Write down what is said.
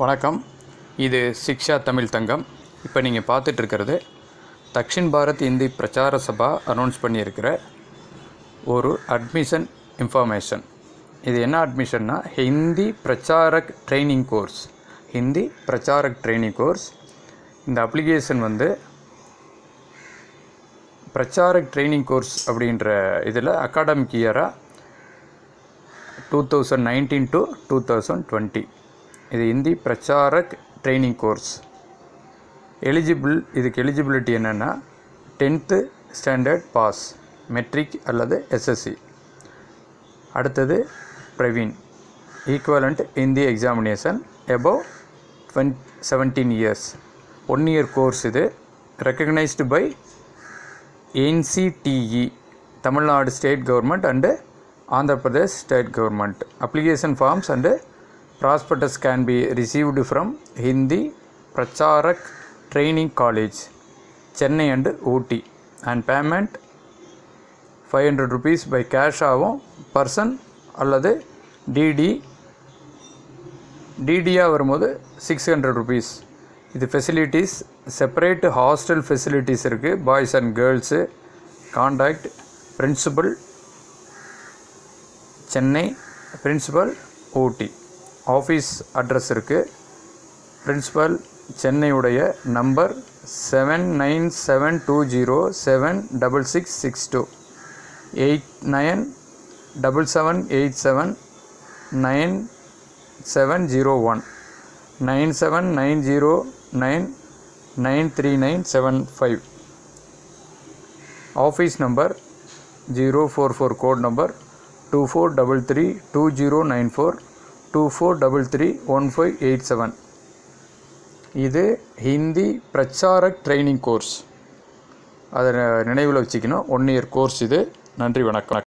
வணக்கம் இது சிக்ஷா தமிழ் தங்கம் இப்போ நீங்கள் பார்த்துட்டு இருக்கிறது தக்ஷின் பாரத் இந்தி பிரச்சார சபா அனௌன்ஸ் பண்ணியிருக்கிற ஒரு அட்மிஷன் இன்ஃபர்மேஷன் இது என்ன அட்மிஷன்னா Hindi Pracharak training course Hindi Pracharak training course இந்த அப்ளிகேஷன் வந்து பிரச்சாரக் ட்ரைனிங் கோர்ஸ் அப்படின்ற இதில் அகாடமிக் இயராக two thousand nineteen to two thousand twenty இது Hindi Pracharak training course eligible இதுக்கு எலிஜிபிலிட்டி என்னென்னா டென்த்து ஸ்டாண்டர்ட் பாஸ் மெட்ரிக் அல்லது எஸ்எஸ்சி அடுத்தது Praveen equivalent Hindi examination above twenty seventeen years one year course இது recognised by NCTE Tamil Nadu state government and Andhra Pradesh state government application forms and prospectus can be received from Hindi Pracharak training college Chennai and Ooty and payment five hundred rupees by cash ஆகும் person அல்லது DD டிடியாக வரும்போது six hundred rupees இது facilities separate hostel facilities இருக்குது boys and girls contact principal Chennai principal Ooty office address இருக்குது principal சென்னையுடைய number seven nine seven two zero seven double six six two eight nine double seven eight seven nine seven zero one nine seven nine zero nine nine three nine seven five office number zero four four code number two four double three two zero nine four two four double three one five eight seven இது Hindi Pracharak training course அதை நினைவில் வச்சுக்கணும் one year course இது நன்றி வணக்கம்